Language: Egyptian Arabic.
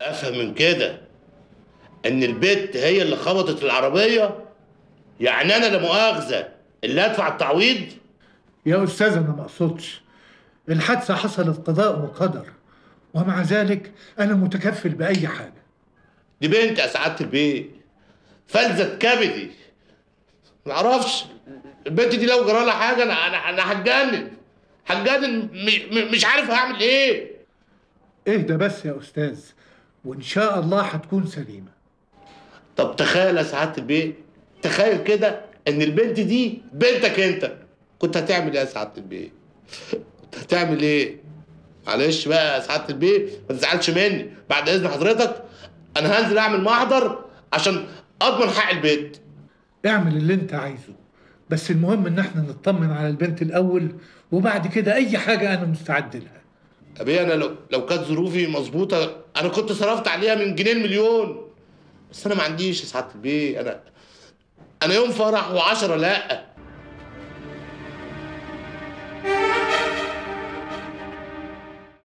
افهم من كده ان البت هي اللي خبطت العربيه يعني انا لا مؤاخذه اللي ادفع التعويض يا أستاذ أنا ما أقصدش الحادثة حصلت قضاء وقدر ومع ذلك أنا متكفل بأي حاجة دي بنت يا سعاده البيت فلذة كبدي معرفش البنت دي لو جرى لها حاجه انا انا انا هتجنن هتجنن مش مش عارف هعمل ايه اهدى بس يا أستاذ وإن شاء الله هتكون سليمة طب تخيل يا سعاده البيت تخيل كده ان البنت دي بنتك انت كنت هتعمل ايه يا سعاده البيت كنت هتعمل ايه معلش بقى يا سعاده البيت ما تزعلش مني بعد اذن حضرتك انا هنزل اعمل محضر عشان اضمن حق البيت اعمل اللي أنت عايزه بس المهم إن احنا نطمن على البنت الأول وبعد كده أي حاجة أنا مستعد لها ابي انا لو لو كانت ظروفي مظبوطه انا كنت صرفت عليها من جنيه المليون بس انا ما عنديش يا سعاده البيه انا انا يوم فرح وعشرة لا